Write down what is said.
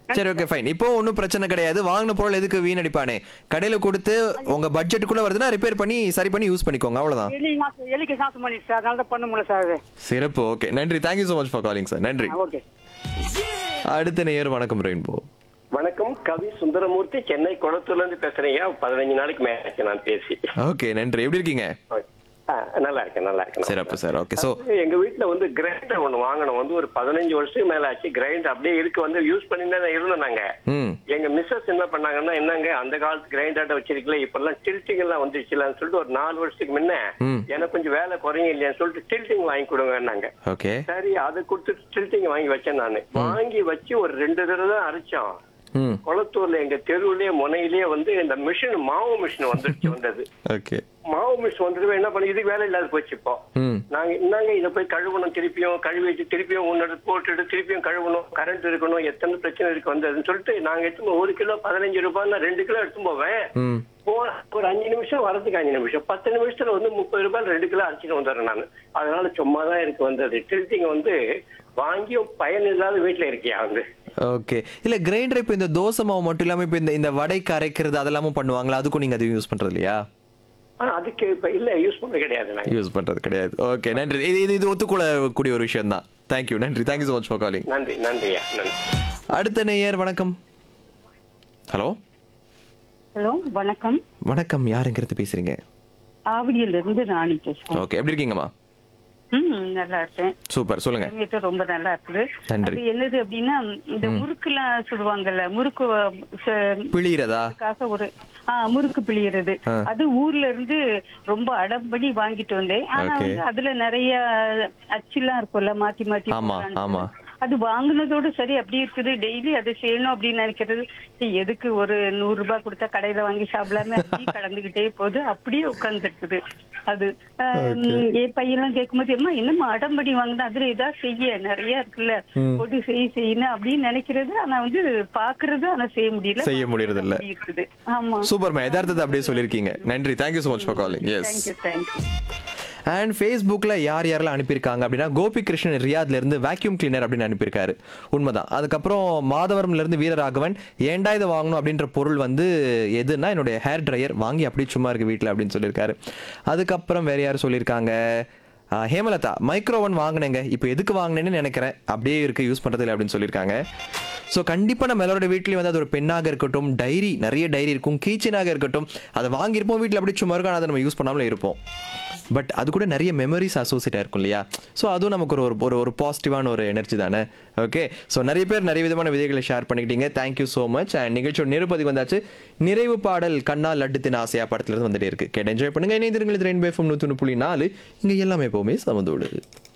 சரி okay fine இப்போ ஒன்றும் பிரச்சனை கிடையாது வாங்கின பொருள் எதுக்கு வீணடிப்பானே கடையில கொடுத்து உங்க பட்ஜெட்டுக்குள்ள வருதுன்னா ரிப்பேர் பண்ணி சரி பண்ணி யூஸ் பண்ணிக்கோங்க அவ்வளவுதான் எலி நாசம் எலிக்கு நாசம் பண்ணி சார் அதனால தான் பண்ண முடியல சார் அது சிறப்பு ஓகே நன்றி thank you so much for calling sir நன்றி ஓகே அடுத்த நேயர் வணக்கம் ரெயின்போ வணக்கம் கவி சுந்தரமூர்த்தி சென்னை குளத்தூர்ல இருந்து பேசுறீங்க பதினஞ்சு நாளைக்கு மேல நான் பேசி ஓகே நன்றி எப்படி இருக்கீங்க ஆ, நல்லா இருக்கேன் நல்லா இருக்கேன் சிறப்பு சார் ஓகே ஸோ எங்க வீட்டுல வந்து கிரைண்டர் ஒண்ணு வாங்கணும் வந்து ஒரு பதினஞ்சு வருஷத்துக்கு மேல ஆச்சு கிரைண்டர் அப்படியே இருக்கு வந்து யூஸ் பண்ணி தான் இருந்தோம் நாங்க ம் எங்க மிஸ்ஸஸ் என்ன பண்ணாங்கன்னா என்னங்க அந்த காலத்து கிரைண்டர் வச்சிருக்கல இப்ப எல்லாம் டில்ட்டிங் எல்லாம் வந்துருச்சுலான்னு சொல்லிட்டு ஒரு நாலு வருஷத்துக்கு முன்ன ம். எனக்கு கொஞ்சம் வேலை குறையும் இல்லையான்னு சொல்லிட்டு டில்ட்டிங் வாங்கி கொடுங்கன்னாங்க ஓகே சரி அதை கொடுத்து டில்ட்டிங் வாங்கி வச்சேன் நானு வாங்கி வச்சு ஒரு ரெண்டு தடவை தான் அரைச்சோம் ம் குளத்தூர்ல எங்க தெருவுலயே முனையிலேயே வந்து இந்த மிஷின் மாவு மிஷின் வந்துருச்சு வந்தது ஓகே மாவு மிஷின் வந்துட்டு என்ன பண்ணி இதுக்கு வேலை இல்லாத போச்சு இப்போ ம் நாங்க என்னங்க இதை போய் கழுவணும் திருப்பியும் கழுவி வச்சு திருப்பியும் ஒன்னு போட்டுட்டு திருப்பியும் கழுவணும் கரண்ட் இருக்கணும் எத்தனை பிரச்சனை இருக்கு வந்ததுன்னு சொல்லிட்டு நாங்க எடுத்து ஒரு கிலோ பதினஞ்சு ரூபாய் ரெண்டு கிலோ எடுத்து போவேன் ம் போ- ஒரு அஞ்சு நிமிஷம் வரதுக்கு அஞ்சு நிமிஷம் பத்து நிமிஷத்துல வந்து முப்பது ரூபாய் ரெண்டு கிலோ அரைச்சிட்டு வந்துடுறேன் நான் அதனால சும்மா தான் இருக்கு வந்தது டில்ட்டிங் வந்து வாங்கியும் பயன் இல்லாத வீட்டுல இருக்கியா வந்து ஓகே இல்ல கிரைண்டர் இப்போ இந்த தோசை மாவு மட்டும் இல்லாம இப்போ இந்த இந்த வடைக்கு அரைக்கிறது அதெல்லாமும் பண்ணுவாங்களா அதுக்கும் நீங்க அது யூஸ் பண்றது இல்லையா ஆனா அதுக்கு இப்ப இல்ல யூஸ் பண்ண கிடையாது நாங்க யூஸ் பண்றது கிடையாது ஓகே நன்றி இது இது இது ஒத்துக்கொள்ளக்கூடிய ஒரு விஷயம் தான் தேங்க்யூ நன்றி thank you so much for calling நன்றி நன்றியா நன்றி அடுத்த நேயர் வணக்கம் ஹலோ ஹலோ வணக்கம் வணக்கம் யாருங்கிறது பேசுறீங்க ஆவடியில இருந்து ராணி பேசுறேன் ஓகே எப்படி இருக்கீங்கம்மா ம் நல்லா இருக்கேன் சூப்பர் சொல்லுங்க கிளைமேட் ரொம்ப நல்லா இருக்குது நன்றி. அது என்னது அப்படின்னா இந்த முறுக்குலாம் சுடுவாங்கல்ல முறுக்கு ச- பிழிகிறதா அதுக்காக ஒரு ஆ முறுக்கு பிழியறது ஆ. அது ஊர்ல இருந்து ரொம்ப அடம்படி வாங்கிட்டு வந்தேன் ஆனா Okay. வந்து அதுல நிறைய அச்சுலாம் இருக்கும்ல மாத்தி மாத்தி ஆமா, போடுறாங்க. ஆமா. அது வாங்குனதோட சரி அப்படி இருக்குது டெய்லி அதை செய்யணும் அப்படின்னு நினைக்கிறது சரி, எதுக்கு ஒரு நூறு ரூபாய் கொடுத்தா கடையில வாங்கி சாப்பிடாம அப்படியே கடந்துகிட்டே போகுது அப்படியே உட்கார்ந்து இருக்குது அது ஆஹ், என் பையன்லாம் கேட்கும்போது அம்மா என்னம்மா அடம்படி வாங்கினா அதுல ஏதாவது செய்ய நிறைய இருக்குல்ல போட்டு செய் செய்யணும் அப்படின்னு நினைக்கிறது ஆனா வந்து பாக்குறது ஆனா செய்ய முடியல செய்ய முடியறது இல்ல. அப்படி இருக்குது ஆமா சூப்பர்மா யதார்த்தத்தை அப்படியே சொல்லியிருக்கீங்க நன்றி thank you so much for calling yes thank you thank you and ஃபேஸ்புக்கில் யார் யாரெல்லாம் அனுப்பியிருக்காங்க அப்படின்னா கோபி கிருஷ்ணன் ரியாத்ல இருந்து வேக்யூம் கிளீனர் அப்படின்னு அனுப்பியிருக்காரு உண்மைதான் அதுக்கப்புறம் மாதவரம்ல இருந்து வீரராகவன் ஏன்டா இதை வாங்கணும் அப்படின்ற பொருள் வந்து எதுன்னா என்னுடைய ஹேர் ட்ரையர் வாங்கி அப்படியே சும்மா இருக்கு வீட்டில் அப்படின்னு சொல்லியிருக்காரு அதுக்கப்புறம் வேற யார் சொல்லியிருக்காங்க ஆஹ் ஹேமலதா மைக்ரோவன் வாங்கினேங்க இப்போ எதுக்கு வாங்கினேன்னு நினைக்கிறேன் அப்படியே இருக்கு யூஸ் பண்றது இல்லை அப்படின்னு சொல்லியிருக்காங்க ஸோ கண்டிப்பாக நம்ம எல்லாரோட வீட்லேயும் வந்து அது ஒரு பெண்ணாக இருக்கட்டும் டைரி நிறைய டைரி இருக்கும் கீச்சனாக இருக்கட்டும் அதை வாங்கியிருப்போம் வீட்டில் அப்படியே சும்மா இருக்கும் ஆனால் அதை நம்ம யூஸ் பண்ணாமலே இருப்போம் பட் அது கூட நிறைய மெமரிஸ் அசோசியேட் இருக்கும் இல்லையா ஸோ அதுவும் நமக்கு ஒரு ஒரு ஒரு பாசிட்டிவான ஒரு எனர்ஜி தானே ஓகே ஸோ நிறைய பேர் நிறைய விதமான விதைகளை ஷேர் பண்ணிக்கிட்டீங்க தேங்க்யூ ஸோ மச் அண்ட் நிகழ்ச்சியோட நிருபதி வந்தாச்சு நிறைவு பாடல் கண்ணா லட்டு தின ஆசையா படத்துல இருந்து வந்துட்டே இருக்கு கேட்டு என்ஜாய் பண்ணுங்க இணைந்திருங்கள் ரெயின் பேஃபம் நூற்றி புள்ளி நாலு இங்கே எல்லாமே எப்போவுமே சமந்தோடு